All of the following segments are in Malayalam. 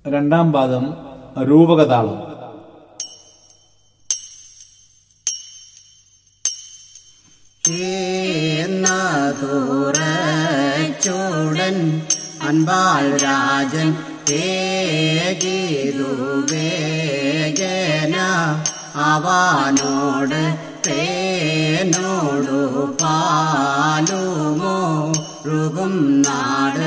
രണ്ടാം പാദം രൂപകതാളം ചൂടൻ അൻപാൽ രാജൻ തേജീതു വേഗന അവനോട് തേനോടു പാലുമോ റുകും നാട്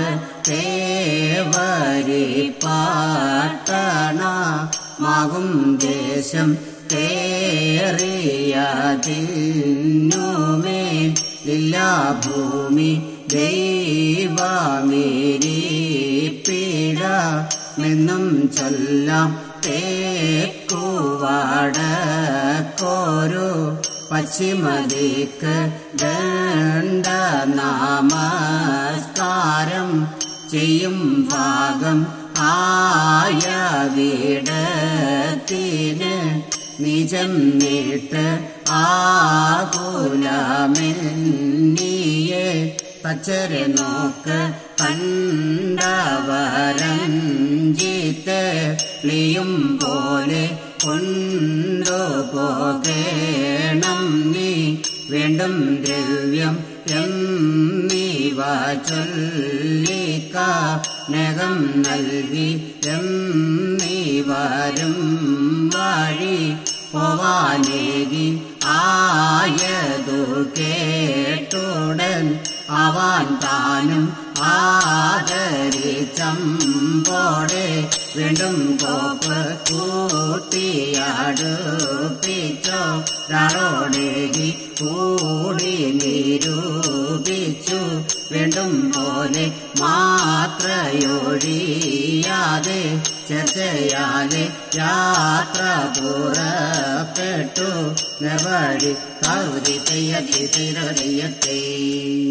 തേവരി പട്ടണ മകും ദേശം തേറിയതിന്നുമേ ഇല്ല ഭൂമി ദൈവമേരി പീഡ നിന്നും ചൊല്ലാം തേക്കുവടക്കോരു പശ്ചിമദിക്ക് ദണ്ഡ നമസ്കാരം ചെയ്യും ഭാഗം ആയ വീടത്തിന് നിജം നീട്ട് ആകുലമെന്നിയെ പച്ചരെ നോക്ക് കണ്ടവരഞ്ജിത്ത് ളിയും പോലെ കൊണ്ടുപോകേണം നീ വീണ്ടും ദ്രവ്യം എന്നീവ ചൊല്ലിക്ക നകം നൽകി എന്നീവരും വഴി പോവാനേകി ആയതു കേട്ടുടൻ അവൻ താനും ആദരിച്ചമ്പോടെ വീണ്ടും കോപ്പ് കൂട്ടിയടുപ്പിച്ചോ രാളോടേകി കൂടി നിരൂപിച്ചു വീണ്ടും പോലെ മാത്രയൊഴിയാതെ ചർച്ചയാലെ യാത്ര പുറപ്പെട്ടു നെവഴി കൗരി തെയ്യത്തി തിരതയ്യത്തേ